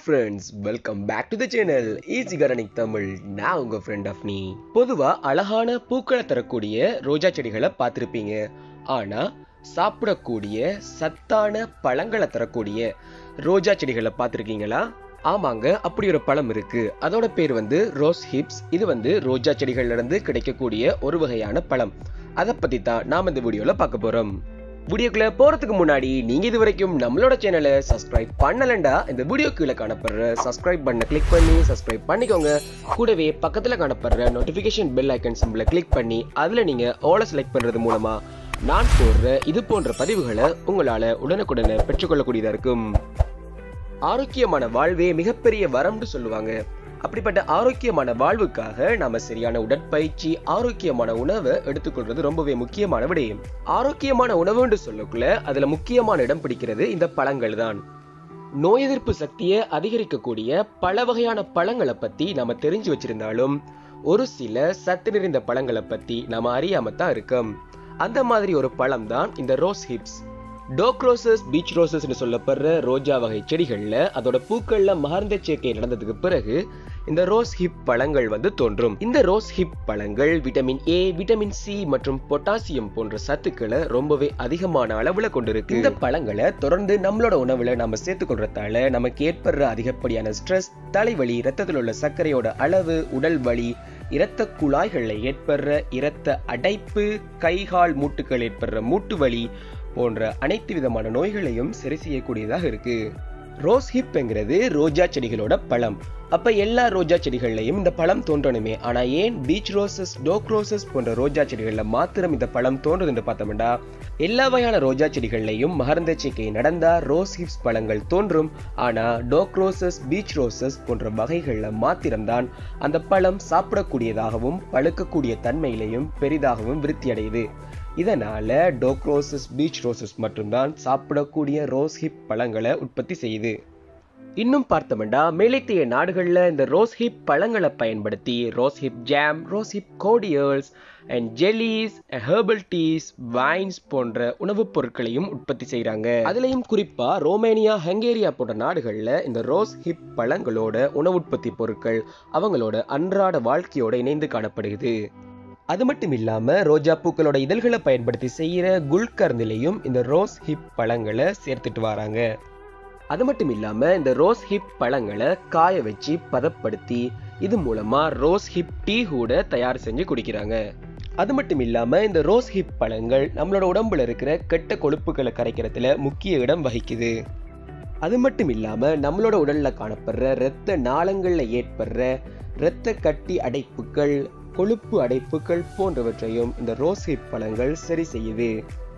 friends welcome back to the channel easy gardening Tamil நான் உங்க friend of நீ பொதுவா அழகான பூக்களை தரக்கூடிய ரோஜா செடிகளை பார்த்துருப்பீங்க ஆனா சாப்பிடக்கூடிய சத்தான பழங்களை தரக்கூடிய ரோஜா செடிகளை பார்த்துருக்கீங்களா ஆமாங்க அப்படி ஒரு பழம் இருக்கு அதோட பேர் வந்து ரோஸ் ஹிப்ஸ் இது வந்து ரோஜா செடிகள்ல இருந்து கிடைக்கக்கூடிய ஒரு வகையான பழம் அதை பத்தி தான் நாம இந்த வீடியோல பார்க்க போறோம் வீடியோக்குள்ள போறதுக்கு முன்னாடி நீங்க இது வரைக்கும் நம்மளோட சேனலை சப்ஸ்கிரைப் பண்ணலண்டா இந்த வீடியோ கீழே காணப்படுற சப்ஸ்கிரைப் பண்ண கிளிக் பண்ணி சப்ஸ்கிரைப் பண்ணிக்கோங்க கூடவே பக்கத்துல காணப்படுற நோட்டிபிகேஷன் பெல் ஐக்கன் சிம்பிளை கிளிக் பண்ணி அதுல நீங்க ஓலை செலக்ட் பண்றது மூலமா நான் போடுற இது போன்ற பதிவுகளை உங்களால உடனுக்குடனே பெற்றுக்கொள்ளக்கூடியதா இருக்கும் ஆரோக்கியமான வாழ்வே மிகப்பெரிய வரம்னு சொல்லுவாங்க அப்படிப்பட்ட ஆரோக்கியமான வாழ்வுக்காக நாம சரியான உடற்பயிற்சி ஆரோக்கியமான உணவை எடுத்துக்கொள்றது ரொம்பவே முக்கியமான விடயம் ஆரோக்கியமான உணவுன்னு சொல்லக்குள்ள அதுல முக்கியமான இடம் பிடிக்கிறது இந்த பழங்கள் தான் நோய் எதிர்ப்பு சக்தியை அதிகரிக்கக்கூடிய பல வகையான பழங்களை பத்தி நாம தெரிஞ்சு வச்சிருந்தாலும் ஒரு சில சத்து நிறைந்த பழங்களை பத்தி நாம அறியாம தான் இருக்கோம் அந்த மாதிரி ஒரு பழம் தான் இந்த ரோஸ் ஹிப்ஸ் டோக்ரோசஸ் பீச் ரோசஸ்னு சொல்லப்படுற ரோஜா வகை செடிகள்ல அதோட பூக்கள்ல மகர்ந்த சேர்க்கை நடந்ததுக்கு பிறகு இந்த ரோஸ் ஹிப் பழங்கள் வந்து தோன்றும் இந்த ரோஸ் ஹிப் பழங்கள் விட்டமின் ஏ விட்டமின் சி மற்றும் பொட்டாசியம் போன்ற சத்துக்களை ரொம்பவே அதிகமான அளவுல கொண்டிருக்கு இந்த பழங்களை தொடர்ந்து நம்மளோட உணவுல நம்ம சேர்த்துக்கொள்றதால நமக்கு ஏற்படுற அதிகப்படியான ஸ்ட்ரெஸ் தலைவலி ரத்தத்தில் உள்ள சர்க்கரையோட அளவு உடல் வலி இரத்த குழாய்கள்ல ஏற்படுற இரத்த அடைப்பு கைகால் மூட்டுகள் ஏற்படுற மூட்டு வலி போன்ற அனைத்து விதமான நோய்களையும் சரி செய்யக்கூடியதாக இருக்கு ரோஸ் ஹிப்ங்கிறது ரோஜா செடிகளோட பழம் அப்ப எல்லா ரோஜா செடிகள்லையும் இந்த பழம் தோன்றணுமே ஆனா ஏன் பீச் ரோசஸ் டோக் ரோசஸ் போன்ற ரோஜா செடிகள்ல மாத்திரம் இந்த பழம் தோன்றுதுன்னு பார்த்தோம்னா எல்லா வகையான ரோஜா செடிகள்லையும் மகர்ந்த சேர்க்கை நடந்தா ரோஸ் ஹிப்ஸ் பழங்கள் தோன்றும் ஆனா டோக் ரோசஸ் பீச் ரோசஸ் போன்ற வகைகள்ல மாத்திரம்தான் அந்த பழம் சாப்பிடக்கூடியதாகவும் பழுக்கக்கூடிய தன்மையிலையும் பெரிதாகவும் விருத்தி அடையுது இதனால டோக்ரோசஸ் பீச் ரோசஸ் மட்டும்தான் சாப்பிடக்கூடிய ரோஸ் ஹிப் பழங்களை உற்பத்தி செய்யுது இன்னும் பார்த்தோம்னா மேலைத்திய நாடுகளில் இந்த ரோஸ் ஹிப் பழங்களை பயன்படுத்தி rose hip jam rose hip cordials and jellies herbal teas wines போன்ற உணவுப் பொருட்களையும் உற்பத்தி செய்கிறாங்க அதுலேயும் குறிப்பாக ரோமேனியா ஹங்கேரியா போன்ற நாடுகளில் இந்த ரோஸ் ஹிப் பழங்களோட உணவு உற்பத்தி பொருட்கள் அவங்களோட அன்றாட வாழ்க்கையோட இணைந்து காணப்படுகிறது அது மட்டும் இல்லாம ரோஜா பூக்களோட இதழ்களை பயன்படுத்தி செய்யற குல்கர்ந்திலையும் இந்த ரோஸ் ஹிப் பழங்களை சேர்த்துட்டு வராங்க அது மட்டும் இல்லாம இந்த ரோஸ் ஹிப் பழங்களை காய வச்சு பதப்படுத்தி இது மூலமா ரோஸ் ஹிப் டீ கூட தயார் செஞ்சு குடிக்கிறாங்க அது மட்டும் இல்லாம இந்த ரோஸ் ஹிப் பழங்கள் நம்மளோட உடம்புல இருக்கிற கெட்ட கொழுப்புகளை கரைக்கிறதுல முக்கிய இடம் வகிக்குது அது மட்டும் இல்லாம நம்மளோட உடல்ல காணப்படுற இரத்த நாளங்கள்ல ஏற்படுற இரத்த கட்டி அடைப்புகள் கொழுப்பு அடைப்புகள் போன்றவற்றையும் இந்த ரோஸ் ஹிப் பழங்கள் சரி செய்யுது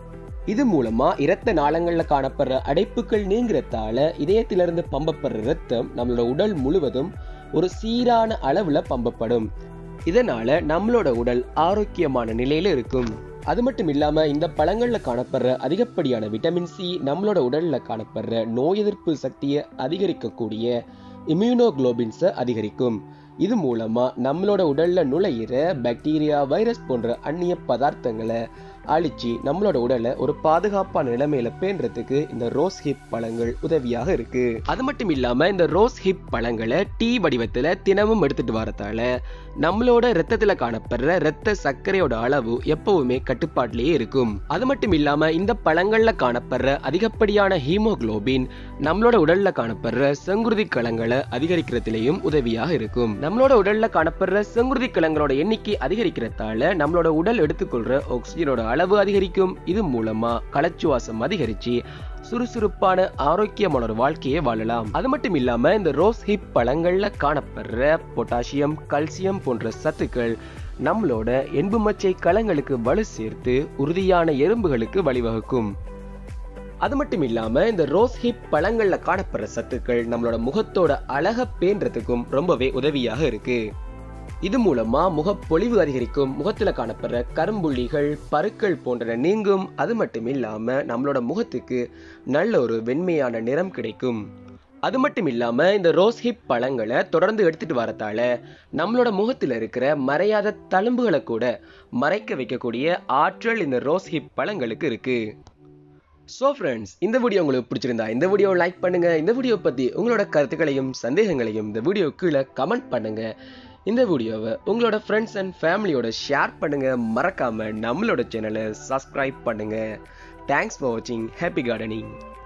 இது மூலமா இரத்த நாளங்கள்ல காணப்படுற அடைப்புகள் நீங்கிறதால இதயத்திலிருந்து பம்பப்படுற ரத்தம் நம்மளோட உடல் முழுவதும் ஒரு சீரான அளவுல பம்பப்படும் இதனால நம்மளோட உடல் ஆரோக்கியமான நிலையில இருக்கும் அது மட்டும் இல்லாம இந்த பழங்கள்ல காணப்படுற அதிகப்படியான விட்டமின் சி நம்மளோட உடல்ல காணப்படுற நோய் எதிர்ப்பு சக்தியை அதிகரிக்கக்கூடிய இம்யூனோகுளோபின்ஸை அதிகரிக்கும் இது மூலமா நம்மளோட உடல்ல நுழையிற பாக்டீரியா வைரஸ் போன்ற அந்நிய பதார்த்தங்களை அழிச்சு நம்மளோட உடலை ஒரு பாதுகாப்பான நிலைமையில பேன்றதுக்கு இந்த ரோஸ் ஹிப் பழங்கள் உதவியாக இருக்கு அது மட்டும் இல்லாம இந்த ரோஸ் ஹிப் பழங்களை டீ வடிவத்துல தினமும் எடுத்துட்டு வரதால நம்மளோட ரத்தத்துல காணப்படுற ரத்த சர்க்கரையோட அளவு எப்பவுமே கட்டுப்பாட்டிலேயே இருக்கும் அது மட்டும் இல்லாம இந்த பழங்கள்ல காணப்படுற அதிகப்படியான ஹீமோகுளோபின் நம்மளோட உடல்ல காணப்படுற செங்குருதி கலங்களை அதிகரிக்கிறதுலயும் உதவியாக இருக்கும் நம்மளோட உடல்ல காணப்படுற செங்குருதி கலங்களோட எண்ணிக்கை அதிகரிக்கிறதால நம்மளோட உடல் எடுத்துக்கொள்ற ஆக்சிஜனோட அளவு அதிகரிக்கும் இது மூலமா களச்சுவாசம் அதிகரிச்சு சுறுசுறுப்பான ஆரோக்கியமான ஒரு வாழ்க்கையை வாழலாம் அது மட்டும் இல்லாம இந்த ரோஸ் ஹிப் பழங்கள்ல காணப்படுற பொட்டாசியம் கல்சியம் போன்ற சத்துக்கள் நம்மளோட எண்பு மச்சை களங்களுக்கு வலு சேர்த்து உறுதியான எறும்புகளுக்கு வழிவகுக்கும் அது மட்டும் இல்லாம இந்த ரோஸ் ஹிப் பழங்கள்ல காணப்படுற சத்துக்கள் நம்மளோட முகத்தோட அழக பேன்றதுக்கும் ரொம்பவே உதவியாக இருக்கு இது மூலமா முகப்பொலிவு அதிகரிக்கும் முகத்துல காணப்படுற கரும்புள்ளிகள் பருக்கள் போன்றன நீங்கும் அது மட்டும் இல்லாம நம்மளோட முகத்துக்கு நல்ல ஒரு வெண்மையான நிறம் கிடைக்கும் அது மட்டும் இல்லாம இந்த ரோஸ் ஹிப் பழங்களை தொடர்ந்து எடுத்துட்டு வரதால நம்மளோட முகத்துல இருக்கிற மறையாத தழும்புகளை கூட மறைக்க வைக்கக்கூடிய ஆற்றல் இந்த ரோஸ் ஹிப் பழங்களுக்கு இருக்கு ஸோ ஃப்ரெண்ட்ஸ் இந்த வீடியோ உங்களுக்கு பிடிச்சிருந்தா இந்த வீடியோ லைக் பண்ணுங்க இந்த வீடியோ பற்றி உங்களோட கருத்துக்களையும் சந்தேகங்களையும் இந்த வீடியோ கீழே கமெண்ட் பண்ணுங்க இந்த வீடியோவை உங்களோட ஃப்ரெண்ட்ஸ் அண்ட் ஃபேமிலியோட ஷேர் பண்ணுங்க மறக்காம நம்மளோட சேனலை சப்ஸ்கிரைப் பண்ணுங்க தேங்க்ஸ் ஃபார் வாட்சிங் ஹாப்பி கார்டனிங்